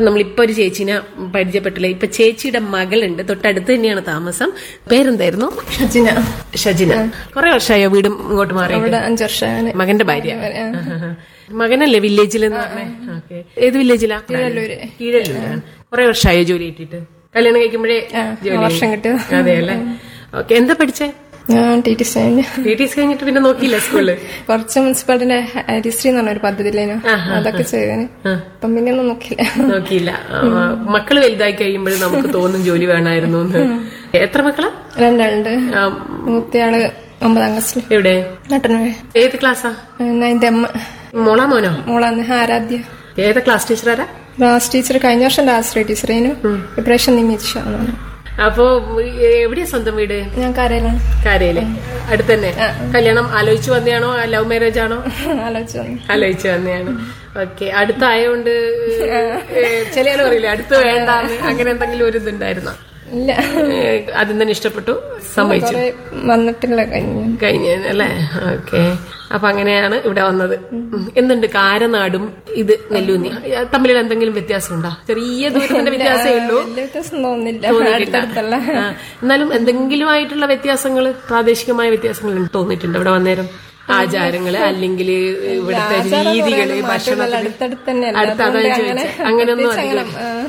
നമ്മളിപ്പോ ഒരു ചേച്ചിനെ പരിചയപ്പെട്ടില്ല ഇപ്പൊ ചേച്ചിയുടെ മകളുണ്ട് തൊട്ടടുത്ത് തന്നെയാണ് താമസം പേരെന്തായിരുന്നു ഷജിന ഷജിന കുറെ വർഷമായോ വീടും ഇങ്ങോട്ട് മാറി ഇവിടെ അഞ്ചു വർഷം മകന്റെ ഭാര്യ മകനല്ലേ വില്ലേജിൽ എന്ന് പറഞ്ഞേ ഓക്കെ ഏത് വില്ലേജിലാ കീഴല്ലൂര്. കീഴല്ലൂരാണ് കുറെ വർഷമായോ ജോലി കിട്ടിയിട്ട് കല്യാണം കഴിക്കുമ്പോഴേ ജോലി വർഷം കിട്ടിയത് അതെ അല്ലേ ഓക്കെ എന്താ പഠിച്ചേ ഞാൻ ടി ടി സൈന് ടി ടി സി കഴിഞ്ഞിട്ട് പിന്നെ നോക്കിയില്ല സ്കൂളില് കുറച്ച് മുനിസിപ്പാലിറ്റിന്റെ ഹരിശ്രീ എന്ന് പറഞ്ഞ ഒരു പദ്ധതിയിലേനു അതൊക്കെ ചെയ്തേന് അപ്പം പിന്നെ ഒന്നും നോക്കില്ല നോക്കിയില്ല ആ, മക്കള് വലുതായി കഴിയുമ്പോൾ നമുക്ക് തോന്നും ജോലി വേണമായിരുന്നു എന്ന് എത്ര മക്കളാ രണ്ടാളുണ്ട് ആ, മൂത്തയാള് ഒമ്പതാം ക്ലാസ്സിൽ എവിടെ നട്ടനവേ ഏത് ക്ലാസ്സാ നയൻത് അമ്മ മോളാ മോനോ മോളാന്ന് ആരാധ്യ ഏതാ ക്ലാസ് ടീച്ചറാരാ ക്ലാസ് ടീച്ചർ കഴിഞ്ഞ വർഷം ആശ്രയ ടീച്ചറേനു ഇപ്രാവശ്യം നിമിഷ അപ്പോ എവിടെയാ സ്വന്തം വീട് ഞാൻ കരയിലാണ് കാരയില് അടുത്തന്നെ കല്യാണം ആലോചിച്ചു വന്നെയാണോ ലവ് മാരേജ് ആണോ ആലോചിച്ച് വന്നു ആലോചിച്ചു വന്നെയാണ് ഓക്കെ അടുത്തായോണ്ട് ചില ആള് പറയില്ലേ അടുത്ത് വേണ്ടാന്ന് അങ്ങനെ എന്തെങ്കിലും ഒരു ഇതുണ്ടായിരുന്നോ ഇല്ല ആദ്യം തന്നെ ഇഷ്ടപ്പെട്ടു സമ്മതിച്ചു കൊറേ വന്നിട്ടില്ല കഴിഞ്ഞു കഴിഞ്ഞ അല്ലേ ഓക്കെ അപ്പൊ അങ്ങനെയാണ് ഇവിടെ വന്നത് ഉം. എന്തുണ്ട് കാരനാടും ഇത് നെല്ലൂന്നി തമ്മിൽ എന്തെങ്കിലും വ്യത്യാസമുണ്ടോ ചെറിയ ദൂരത്തിന്റെ വ്യത്യാസമേ ഉള്ളൂ വലിയ വ്യത്യാസം തോന്നില്ല തോന്നിയിട്ടില്ല. അടുത്തടുത്തല്ല ആ, എന്നാലും എന്തെങ്കിലും ആയിട്ടുള്ള വ്യത്യാസങ്ങൾ പ്രാദേശികമായ വ്യത്യാസങ്ങൾ തോന്നിയിട്ടുണ്ട് ഇവിടെ വന്നേരം ആചാരങ്ങള് അല്ലെങ്കിൽ ഇവിടുത്തെ രീതികള് ഭക്ഷണത്തിന് അടുത്തടുത്ത് തന്നെയല്ല അടുത്ത അതാ അതുകൊണ്ട് ചോദിച്ചത് അങ്ങനെ അങ്ങനെയൊന്നും പ്രത്യേകിച്ച് അധികം അങ്ങനെ, ആ,